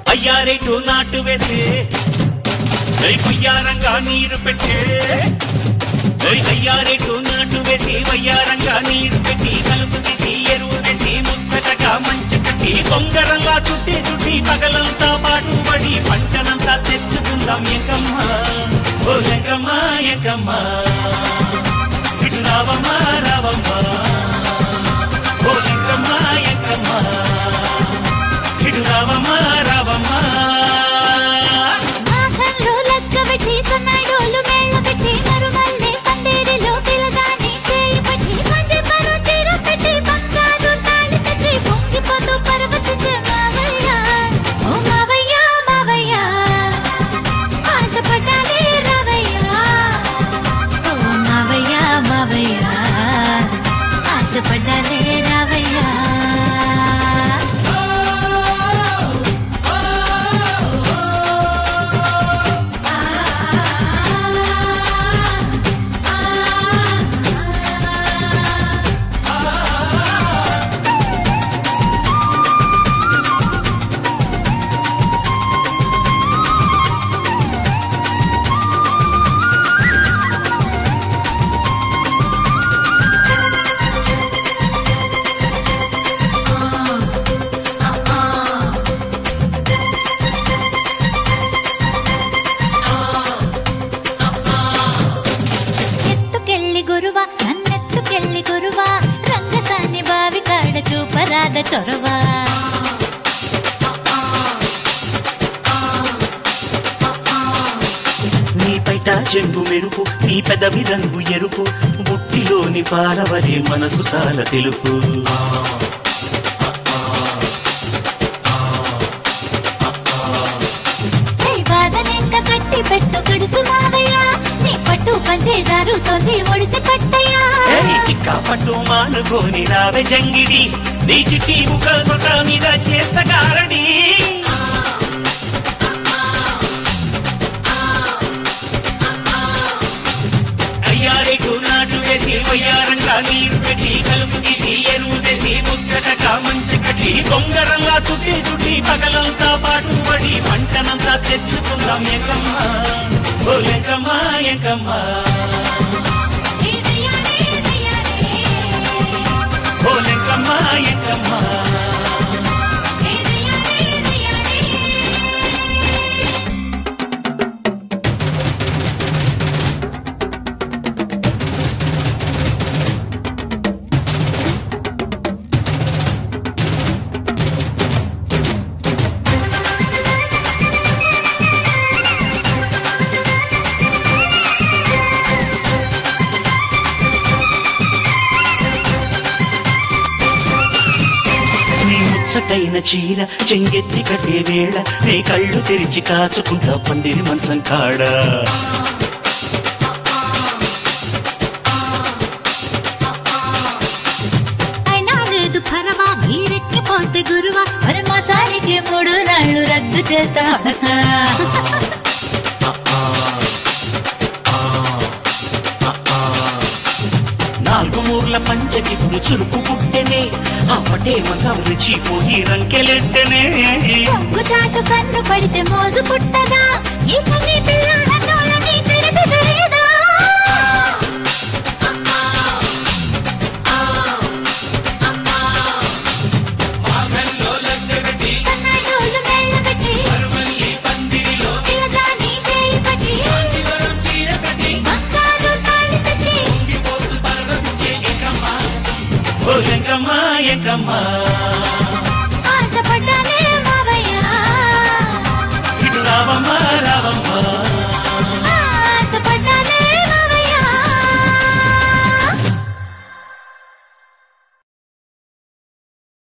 అయ్యారేటు నాటు వేసే ఐ కుయ్యారంగా నీరు పెట్టే ఐ అయ్యారేటు నాటు వేసి వయ్యారంగా నీరు పెట్టి కలుపు తీసి ఎరువు వేసి ముచ్చటగా మంచి కట్టి కొంగరంగా చుట్టి చుట్టి పగలంతా పాటుపడి పంటనంతా తెచ్చుకుందాం ఎంకమ్మా ఓ ఎంకమ్మా ఎంకమ్మా ఇటు రావమ్మా రావమ్మా ఓ ఎంకమ్మా ఎంకమ్మా ఇటు రావమ్మా రావమ్మా మాఘంలో లక్క పెట్టి సన్నాయిడోలు మేళ్ళ పెట్టి నరుమల్లె పందిరిలో పిలగాని చేయి పట్టి మంచి పరు తీరు పెట్టి బంగారు తాళి తెచ్చి పొంగిపోతూ పరవశించే మావయ్య ఓ మావయ్య మావయ్య ఆశపడ్డాలే రావయ్య ఓ మావయ్య మావయ్య ఆశపడ్డాలే రావయ్య ఎత్తుకెళ్ళి గురువ నన్నెత్తుకెళ్ళి గురువ రంగసాని బావి కాడ చూపరాద చొరవ నీ పైట చెంగు మెరుపు నీ పెదవి రంగు ఎరుపు బుట్టిలోని పాలవలే మనసు చాలా తెలుపు బాధలెంక కట్టి పెట్టు గడుసు మావయ్య నీ పట్టు పంచే జారుతోంది ఒడిసి కట్టయ్యా ఏయ్, టిక్కా పట్టు మానుకోని రావే జంగిడి నీ చిట్టి ముఖ సొట మీద చేస్త కారడి అయ్యారేటు నాటు వేసి వయ్యారంగా నీరు పెట్టి కలుపు తీసి ఎరువు వేసి ముచ్చటగా మంచి కట్టి కొంగరంగా చుట్టి చుట్టి పగలంతా పాటు పడి పంటనంతా తెచ్చుకుందాం ఎంకమ్మా ఓ ఎంకమ్మా ఎంకమ్మా ఓ ఎంకమ్మా ఎంకమ్మా నీ ముచ్చటైన చీర చెంగెత్తి కట్టే వేళ నీ కళ్ళు తెరిచి కాచుకుంటా పందిరి మంచం కాడ అయినా లేదు పరవా మీరెక్కిపోతే గురువా మరి మా సారికి మూడు నాళ్ళు రద్దు చేస్తా నాలుగు మూర్ల పంచకిప్పుడు చురుకు పుట్టెనే అప్పటే మంచం రుచిపోయి రంకెలెట్టనే పొంగు చాటు కన్ను పడితే మోజు పుట్టదా ఈ కన్ని పిల్ల నన్నోలని తెరిపి తెలియదా సన్నాయిడోలు మేళ్ళ పెట్టి పిల్లగాని చేయి పట్టి బంగారు తాళి తెచ్చి ఓ ఎంకమ్మా ఎంకమ్మా ఆశపడ్డానే